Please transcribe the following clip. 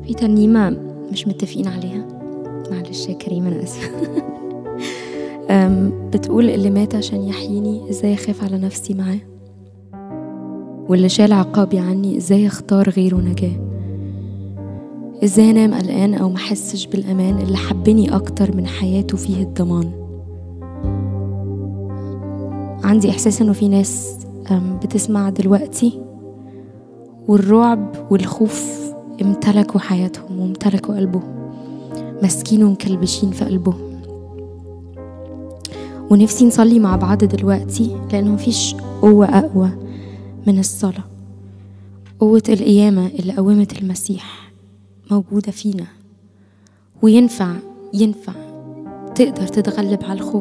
في ترنيمة مش متفقين عليها معلش يا كريم أنا آسفة أم، بتقول اللي مات عشان يحييني ازاي اخاف على نفسي معاه واللي شال عقابي عني ازاي اختار غيره نجاه ازاي انام قلقان او محسش بالامان اللي حبني اكتر من حياته فيه الضمان عندي احساس انه في ناس أم، بتسمع دلوقتي والرعب والخوف امتلكوا حياتهم وامتلكوا قلبهم ماسكين ومكلبشين في قلبهم ونفسي نصلي مع بعض دلوقتي لأنه مفيش قوة أقوى من الصلاة قوة القيامة اللي قومت المسيح موجودة فينا وينفع ينفع تقدر تتغلب على الخوف